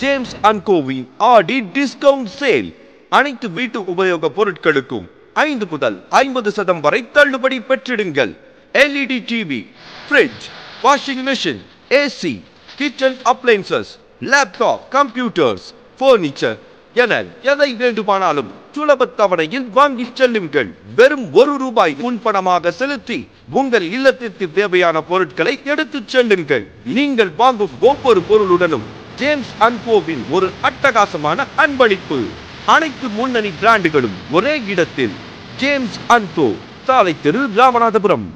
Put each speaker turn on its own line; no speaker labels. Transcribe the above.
James and கோவின் Aadi discount sale அனைத்து வீட்டு உபயோக பொருட்களுக்கும் ஐந்து முதல் ஐம்பது சதம் வரை தள்ளுபடி பெற்றிடுங்கள் LED TV fridge washing machine AC kitchen appliances laptop computers furniture என எதை வேண்டுமானாலும் சுலப தவணையில் வாங்கி செல்லுங்கள் வெறும் ஒரு ரூபாய் முன்பணமாக செலுத்தி உங்கள் இல்லத்திற்கு தேவையான பொருட்களை எடுத்துச் செல்லுங்கள் நீங்கள் வாங்கும் ஒவ்வொரு பொருளுடனும் ஜேம்ஸ் அண்ட் கோவின் ஒரு அட்டகாசமான அன்பளிப்பு அனைத்து முன்னணி பிராண்டுகளும் ஒரே இடத்தில் ஜேம்ஸ் அண்ட் கோ சாலை தெரு ராமநாதபுரம்